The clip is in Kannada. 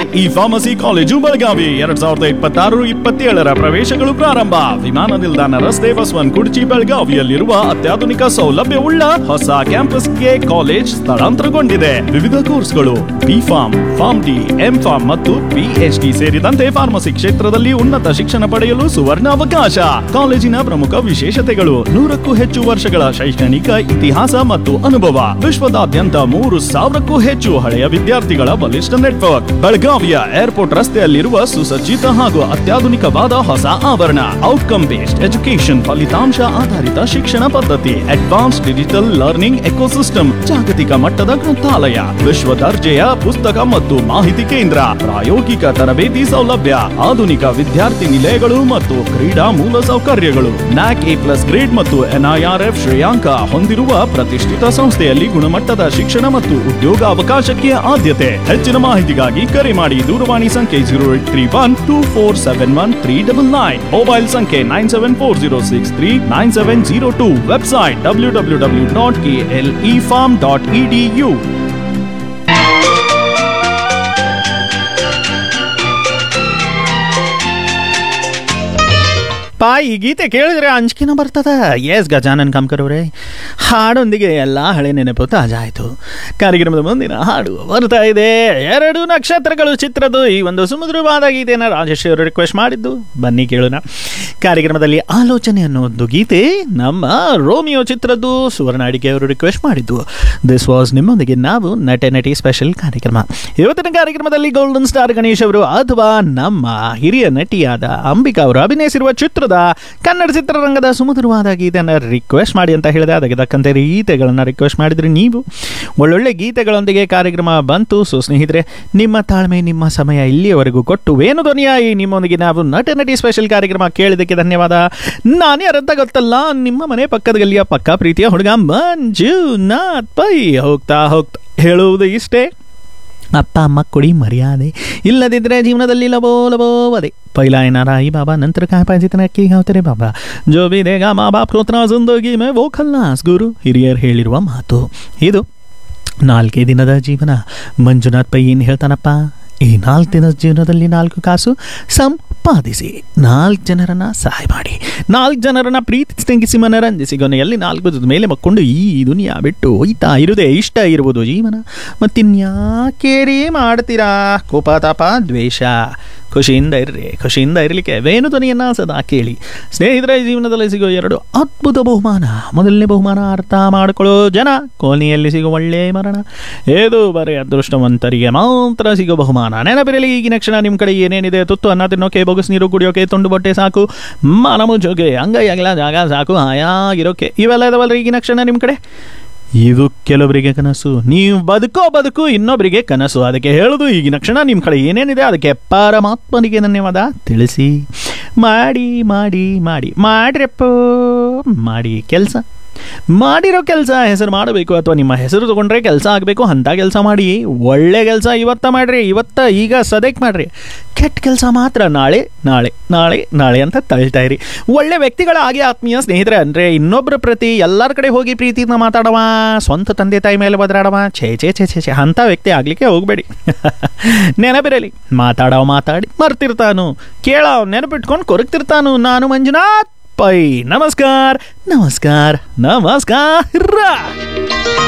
ಇ ಫಾರ್ಮಸಿ ಕಾಲೇಜು ಬೆಳಗಾವಿ ಎರಡ್ ಸಾವಿರದ ಇಪ್ಪತ್ತಾರು ಇಪ್ಪತ್ತೇಳರ ಪ್ರವೇಶಗಳು ಪ್ರಾರಂಭ ವಿಮಾನ ನಿಲ್ದಾಣ ರಸ್ತೆ ಬಸವನ್ ಕುರ್ಚಿ ಬೆಳಗಾವಿಯಲ್ಲಿರುವ ಅತ್ಯಾಧುನಿಕ ಸೌಲಭ್ಯವುಳ್ಳ ಹೊಸ ಕ್ಯಾಂಪಸ್ಗೆ ಕಾಲೇಜ್ ಸ್ಥಳಾಂತರಗೊಂಡಿದೆ ವಿವಿಧ ಕೋರ್ಸ್ಗಳು B pharm pharm D M pharm ಮತ್ತು ಪಿಎಚ್ ಡಿ ಸೇರಿದಂತೆ ಫಾರ್ಮಸಿ ಕ್ಷೇತ್ರದಲ್ಲಿ ಉನ್ನತ ಶಿಕ್ಷಣ ಪಡೆಯಲು ಸುವರ್ಣ ಅವಕಾಶ ಕಾಲೇಜಿನ ಪ್ರಮುಖ ವಿಶೇಷತೆಗಳು ನೂರಕ್ಕೂ ಹೆಚ್ಚು ವರ್ಷಗಳ ಶೈಕ್ಷಣಿಕ ಇತಿಹಾಸ ಮತ್ತು ಅನುಭವ ವಿಶ್ವದಾದ್ಯಂತ ಮೂರು ಸಾವಿರಕ್ಕೂ ಹೆಚ್ಚು ಹಳೆಯ ವಿದ್ಯಾರ್ಥಿಗಳ ಬಲಿಷ್ಠ ನೆಟ್ವರ್ಕ್ ಬೆಳಗಾವಿಯ ಏರ್ಪೋರ್ಟ್ ರಸ್ತೆಯಲ್ಲಿರುವ ಸುಸಜ್ಜಿತ ಹಾಗೂ ಅತ್ಯಾಧುನಿಕವಾದ ಹೊಸ ಆವರಣ ಔಟ್ಕಮ್ ಬೇಸ್ಡ್ ಎಜುಕೇಶನ್ ಫಲಿತಾಂಶ ಆಧಾರಿತ ಶಿಕ್ಷಣ ಪದ್ಧತಿ ಅಡ್ವಾನ್ಸ್ ಡಿಜಿಟಲ್ ಲರ್ನಿಂಗ್ ಎಕೋಸಿಸ್ಟಮ್ ಜಾಗತಿಕ ಮಟ್ಟದ ಗ್ರಂಥಾಲಯ ವಿಶ್ವ ದರ್ಜೆಯ ಪುಸ್ತಕ ಮತ್ತು ಮಾಹಿತಿ ಕೇಂದ್ರ ಪ್ರಾಯೋಗಿಕ ತರಬೇತಿ ಸೌಲಭ್ಯ ಆಧುನಿಕ ವಿದ್ಯಾರ್ಥಿ ನಿಲಯಗಳು ಮತ್ತು ಕ್ರೀಡಾ ಮೂಲ ಸೌಕರ್ಯಗಳು ನ್ಯಾಕ್ ಎ ಪ್ಲಸ್ ಗ್ರೇಡ್ ಮತ್ತು ಎನ್ಐಆರ್ಎಫ್ ಶ್ರೇಯಾಂಕ ಹೊಂದಿರುವ ಪ್ರತಿಷ್ಠಿತ ಸಂಸ್ಥೆಯಲ್ಲಿ ಗುಣಮಟ್ಟದ ಶಿಕ್ಷಣ ಮತ್ತು ಉದ್ಯೋಗ ಅವಕಾಶಕ್ಕೆ ಆದ್ಯತೆ ಹೆಚ್ಚಿನ ಮಾಹಿತಿಗಾಗಿ ಕರೆ ಮಾಡಿ ದೂರವಾಣಿ ಸಂಖ್ಯೆ zero eight three one two four seven one three double nine mobile ಸಂಖ್ಯೆ nine seven four zero six three nine seven zero two website W W W dot K L E pharm dot E D U ಪಾ ಈ ಗೀತೆ ಕೇಳಿದ್ರೆ ಅಂಜಿಕೆನ ಬರ್ತದ ಎಸ್ ಗಜಾನನ್ ಕಾಮ್ಕರ್ ಅವರೇ ಹಾಡೊಂದಿಗೆ ಎಲ್ಲ ಹಳೆ ನೆನಪು ತಾಜಾ ಆಯಿತು ಕಾರ್ಯಕ್ರಮದ ಮುಂದಿನ ಹಾಡು ಬರ್ತಾ ಇದೆ ಎರಡು ನಕ್ಷತ್ರಗಳು ಚಿತ್ರದ ಈ ಒಂದು ಸುಮಧುರವಾದ ಗೀತೆಯನ್ನು ರಾಜೇಶ್ ಅವರು ರಿಕ್ವೆಸ್ಟ್ ಮಾಡಿದ್ದು ಬನ್ನಿ ಕೇಳೋಣ ಕಾರ್ಯಕ್ರಮದಲ್ಲಿ ಆಲೋಚನೆ ಅನ್ನೋ ಒಂದು ಗೀತೆ ನಮ್ಮ ರೋಮಿಯೋ ಚಿತ್ರದ್ದು ಸುವರ್ಣ ಅಡಿಕೆ ಅವರು ರಿಕ್ವೆಸ್ಟ್ ಮಾಡಿದ್ದು ದಿಸ್ ವಾಸ್ ನಿಮ್ಮೊಂದಿಗೆ ನಾವು ನಟ ನಟಿ ಸ್ಪೆಷಲ್ ಕಾರ್ಯಕ್ರಮ ಇವತ್ತಿನ ಕಾರ್ಯಕ್ರಮದಲ್ಲಿ ಗೋಲ್ಡನ್ ಸ್ಟಾರ್ ಗಣೇಶ್ ಅವರು ಅಥವಾ ನಮ್ಮ ಹಿರಿಯ ನಟಿಯಾದ ಅಂಬಿಕಾ ಅವರು ಅಭಿನಯಿಸಿರುವ ಚಿತ್ರದ ಕನ್ನಡ ಚಿತ್ರರಂಗದ ಸುಮಧುರವಾದ ಗೀತೆಯನ್ನು ರಿಕ್ವೆಸ್ಟ್ ಮಾಡಿ ಅಂತ ಹೇಳಿದೆ ಅದಕ್ಕೆ ತಕ್ಕಂತೆ ಗೀತೆಗಳನ್ನು ರಿಕ್ವೆಸ್ಟ್ ಮಾಡಿದ್ರಿ ನೀವು ಒಳ್ಳೊಳ್ಳೆ ಗೀತೆಗಳೊಂದಿಗೆ ಕಾರ್ಯಕ್ರಮ ಬಂತು ಸೊ ಸ್ನೇಹಿತರೆ ನಿಮ್ಮ ತಾಳ್ಮೆ ನಿಮ್ಮ ಸಮಯ ಇಲ್ಲಿಯವರೆಗೂ ಕೊಟ್ಟು ವೇಣು ಧ್ವನಿಯಾಗಿ ನಿಮ್ಮೊಂದಿಗೆ ನಾವು ನಟ ನಟಿ ಸ್ಪೆಷಲ್ ಕಾರ್ಯಕ್ರಮ ಕೇಳಿದ್ದಕ್ಕೆ ಧನ್ಯವಾದ ನಾನೇ ಯಾರಂತ ಗೊತ್ತಲ್ಲ ನಿಮ್ಮ ಮನೆ ಪಕ್ಕದ ಗಲ್ಲಿಯ ಪಕ್ಕ ಪ್ರೀತಿಯ ಹುಡುಗ ಮಂಜುನಾಥ್ ಪೈ ಹೋಗ್ತಾ ಹೋಗ್ತಾ ಹೇಳುವುದು ಇಷ್ಟೇ ಅಪ್ಪ ಅಮ್ಮ ಕೊಡಿ ಮರ್ಯಾದೆ ಇಲ್ಲದಿದ್ದರೆ ಜೀವನದಲ್ಲಿ ಲಬೋ ಲಬೋ ವದೆ ಪೈಲಾ ಏನಾರ ಈ ಬಾಬಾ ನಂತರ ಕಾಯ ಪಾಜಿತನ ಕಿ ಗಾವ್ತಾರೆ ಬಾಬಾ ಜೋ ಬಿ ದೇಗ ಮಾ ಬಾಪ್ ಪ್ರೋತ್ರ ಜಿಂದಗಿ ಮೇ ವೋ ಖಲ್ಲಾಸ್ ಗುರು ಹಿರಿಯರು ಹೇಳಿರುವ ಮಾತು ಇದು ನಾಲ್ಕೇ ದಿನದ ಜೀವನ ಮಂಜುನಾಥ್ ಪೈ ಏನು ಹೇಳ್ತಾನಪ್ಪ ಈ ನಾಲ್ಕು ದಿನದ ಜೀವನದಲ್ಲಿ ನಾಲ್ಕು ಕಾಸು ಸಂಪಾದಿಸಿ ನಾಲ್ಕು ಜನರನ್ನ ಸಹಾಯ ಮಾಡಿ ನಾಲ್ಕು ಜನರನ್ನ ಪ್ರೀತಿ ತಂಗಿಸಿ ಮನರಂಜಿಸಿ ಕೊನೆಯಲ್ಲಿ ನಾಲ್ಕು ದಿನದ ಮೇಲೆ ಮಕ್ಕೊಂಡು ಈ ದುನಿಯಾ ಬಿಟ್ಟು ಹೋಯ್ತಾ ಇರುವುದೇ ಇಷ್ಟ ಇರುವುದು ಜೀವನ ಮತ್ತಿನ್ಯಾಕೇರಿ ಮಾಡ್ತೀರಾ ಕೋಪ ತಾಪ ದ್ವೇಷ ಖುಷಿಯಿಂದ ಇರ್ರಿ ಖುಷಿಯಿಂದ ಇರಲಿಕ್ಕೆ ವೇಣು ಧ್ವನಿಯನ್ನು ಸದಾ ಕೇಳಿ ಸ್ನೇಹಿತರ ಜೀವನದಲ್ಲಿ ಸಿಗೋ ಎರಡು ಅದ್ಭುತ ಬಹುಮಾನ ಮೊದಲನೇ ಬಹುಮಾನ ಅರ್ಥ ಮಾಡಿಕೊಳ್ಳೋ ಜನ ಕೊನೆಯಲ್ಲಿ ಸಿಗೋ ಒಳ್ಳೆಯ ಮರಣ ಏದು ಬರೀ ಅದೃಷ್ಟವಂತರಿಗೆ ಮಾತ್ರ ಸಿಗೋ ಬಹುಮಾನ ನೆನಪಿರಲಿ ಈಗಿನ ಕ್ಷಣ ನಿಮ್ಮ ಕಡೆ ಏನೇನಿದೆ ತುತ್ತು ಅನ್ನ ತಿನ್ನೋಕೆ ಬೊಗಸ್ ನೀರು ಕುಡಿಯೋಕೆ ತುಂಡು ಬಟ್ಟೆ ಸಾಕು ಮನ ಮುಚ್ಚೋಕೆ ಅಂಗೈ ಅಗಲ ಜಾಗ ಸಾಕು ಹಾಯಾಗಿರೋಕೆ ಇವೆಲ್ಲ ಇದಾವಲ್ರಿ ಈಗಿನ ಕ್ಷಣ ನಿಮ್ಮ ಕಡೆ ಇದು ಕೆಲವರಿಗೆ ಕನಸು ನೀವು ಬದುಕೋ ಬದುಕು ಇನ್ನೊಬ್ಬರಿಗೆ ಕನಸು ಅದಕ್ಕೆ ಹೇಳೋದು ಈಗಿನ ಕ್ಷಣ ನಿಮ್ಮ ಕಡೆ ಏನೇನಿದೆ ಅದಕ್ಕೆ ಪರಮಾತ್ಮನಿಗೆ ಧನ್ಯವಾದ ತಿಳಿಸಿ ಮಾಡಿ ಮಾಡಿ ಮಾಡಿ ಮಾಡ್ರಪ್ಪ ಮಾಡಿ ಕೆಲಸ ಮಾಡಿರೋ ಕೆಲಸ ಹೆಸರು ಮಾಡಬೇಕು ಅಥವಾ ನಿಮ್ಮ ಹೆಸರು ತಗೊಂಡ್ರೆ ಕೆಲಸ ಆಗಬೇಕು ಅಂಥ ಕೆಲಸ ಮಾಡಿ ಒಳ್ಳೆ ಕೆಲಸ ಇವತ್ತ ಮಾಡ್ರಿ ಇವತ್ತ ಈಗ ಸದ್ಯಕ್ಕೆ ಮಾಡ್ರಿ ಕೆಟ್ಟ ಕೆಲಸ ಮಾತ್ರ ನಾಳೆ ನಾಳೆ ನಾಳೆ ನಾಳೆ ಅಂತ ತಳ್ತಾ ಇರಿ ಒಳ್ಳೆ ವ್ಯಕ್ತಿಗಳ ಹಾಗೆ ಆತ್ಮೀಯ ಸ್ನೇಹಿತರೆ ಅಂದರೆ ಇನ್ನೊಬ್ಬರ ಪ್ರತಿ ಎಲ್ಲರ ಕಡೆ ಹೋಗಿ ಪ್ರೀತಿಯಿಂದ ಮಾತಾಡವ ಸ್ವಂತ ತಂದೆ ತಾಯಿ ಮೇಲೆ ಬದಲಾಡವ ಛೇ ಛೇ ಛೇ ಛೇ ಛೇ ಅಂಥ ವ್ಯಕ್ತಿ ಆಗಲಿಕ್ಕೆ ಹೋಗಬೇಡಿ ನೆನಪಿರಲಿ ಮಾತಾಡವ ಮಾತಾಡಿ ಮರ್ತಿರ್ತಾನು ಕೇಳವ ನೆನಪಿಟ್ಕೊಂಡು ಕೊರಗ್ತಿರ್ತಾನು ನಾನು ಮಂಜುನಾಥ್ ಪೈ ನಮಸ್ಕಾರ ನಮಸ್ಕಾರ ನಮಸ್ಕಾರ